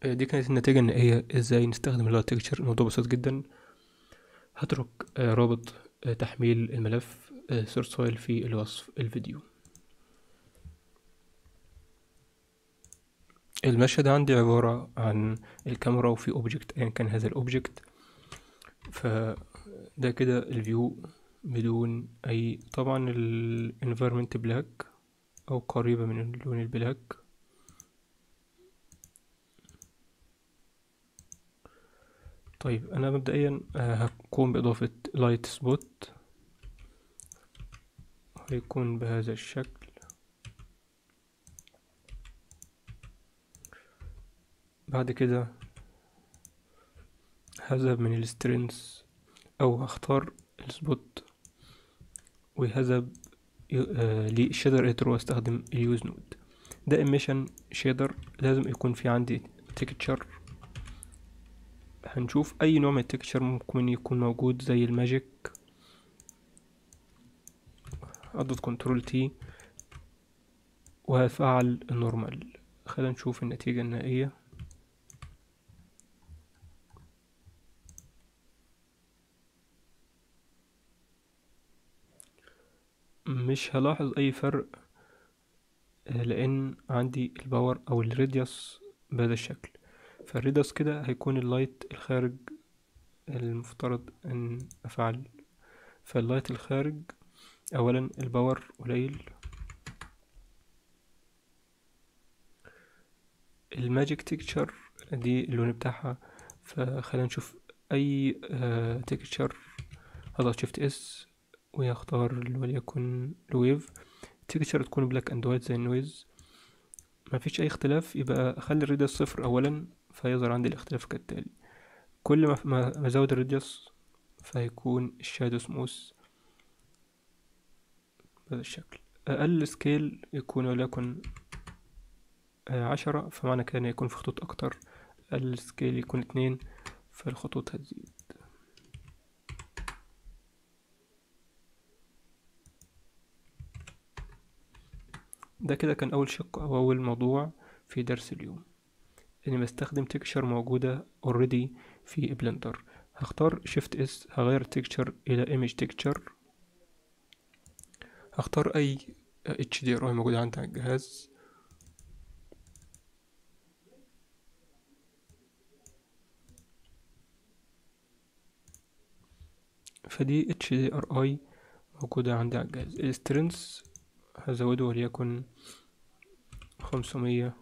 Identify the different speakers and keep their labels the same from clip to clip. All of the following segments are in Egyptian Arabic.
Speaker 1: آه، دي كانت النتيجة النهائية ازاي نستخدم اللايت تكتشر الموضوع بسيط جدا هترك آه، رابط آه، تحميل الملف سورس فايل في الوصف الفيديو المشهد عندي عبارة عن الكاميرا وفي اوبجكت ايا كان هذا الاوبجكت فده كده الفيو بدون اي طبعا الانفيرمنت بلاك او قريبة من اللون البلاك طيب انا مبدئيا آه، هقوم باضافة لايت سبوت هيكون بهذا الشكل بعد كده هذهب من السترينز او هختار السبوت وهذهب آه، للشيدر اديتور واستخدم اليوز نود ده ايميشن شيدر لازم يكون في عندي تكتشر هنشوف اي نوع من التكتشر ممكن يكون موجود زي الماجيك اضغط كنترول تي وهفعل النورمال خلينا نشوف النتيجة النهائية مش هلاحظ اي فرق آه، لان عندي الباور او الراديوس بهذا الشكل فالراديوس كده هيكون اللايت الخارج المفترض ان افعل فاللايت الخارج اولا الباور قليل الماجيك تكتشر دي اللون بتاعها فخلينا نشوف اي تكتشر هضغط شيفت اس ويختار وليكن الويف التكتشر تكون بلاك اند وايت زي النويز مفيش اي اختلاف يبقى اخلي الراديوس صفر اولا فيظهر عندي الاختلاف كالتالي كل ما ما ما ازود الراديوس فهيكون الشادو سموث بهذا الشكل اقل سكيل يكون وليكن آه، عشرة فمعنى كده إن يكون في خطوط اكتر اقل سكيل يكون اتنين فالخطوط هتزيد ده كده كان أول شق أو أول موضوع في درس اليوم إني بستخدم تكشر موجودة اوريدي في بلندر هختار شيفت اس هغير التكشر إلى ايمج تكشر هختار أي اتش دي ار اي موجود عندي على الجهاز فدي اتش دي ار اي موجودة عندي على الجهاز السترينث هزوده وليكن خمسمية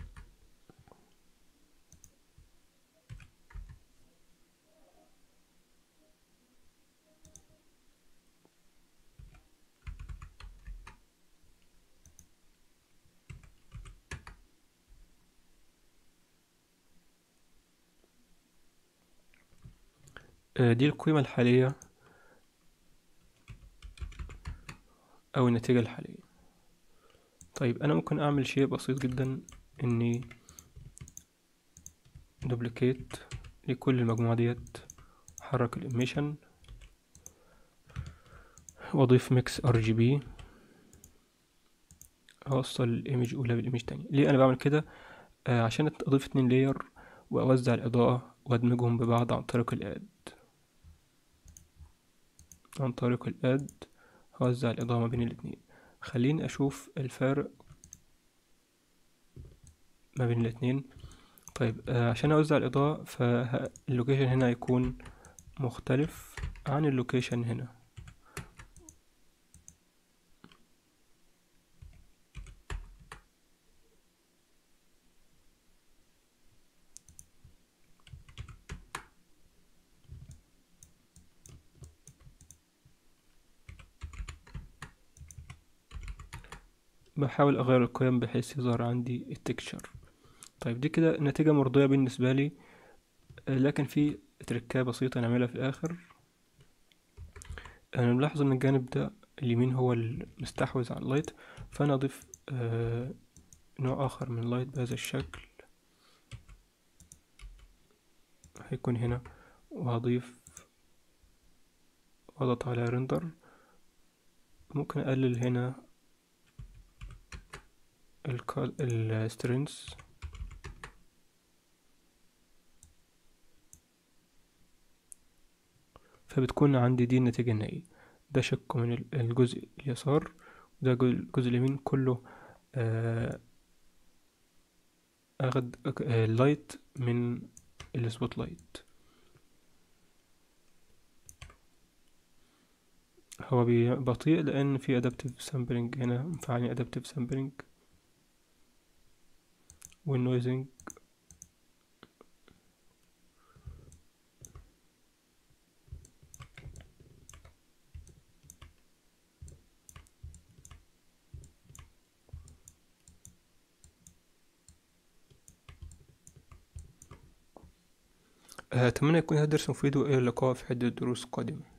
Speaker 1: آه، دي القيمة الحالية أو النتيجة الحالية طيب أنا ممكن أعمل شيء بسيط جدا إني دوبليكيت لكل المجموعة ديت أحرك الإيميشن وأضيف ميكس ار جي بي أوصل الإيمج أولى بالإيمج تانية ليه أنا بعمل كده آه عشان أضيف اتنين لاير وأوزع الإضاءة وأدمجهم ببعض عن طريق الآد عن طريق الآد هوزع الإضاءة ما بين الاتنين خليني أشوف الفرق ما بين الاتنين طيب آه عشان أوزع الإضاءة فاللوكيشن هنا هيكون مختلف عن اللوكيشن هنا بحاول أغير القيم بحيث يظهر عندي التكشر طيب دي كده نتيجة مرضية بالنسبة لي آه، لكن في تركة بسيطة نعملها في الآخر أنا ملاحظ إن الجانب ده اليمين هو المستحوذ على اللايت فأنا أضيف آه، نوع آخر من اللايت بهذا الشكل هيكون هنا وهضيف وأضغط على ريندر ممكن أقلل هنا السترينز فبتكون عندي دي النتيجة النهائية ده شق من ال- الجزء اليسار وده جو- الجزء اليمين كله آه، أخد آه، اللايت من السبوت لايت هو بي- بطيء لأن في أدابتيف سامبلينج هنا مفعلين أدابتيف سامبلينج والنويزنج أتمنى يكون هذا الدرس مفيد وإلى اللقاء في عدة دروس قادمة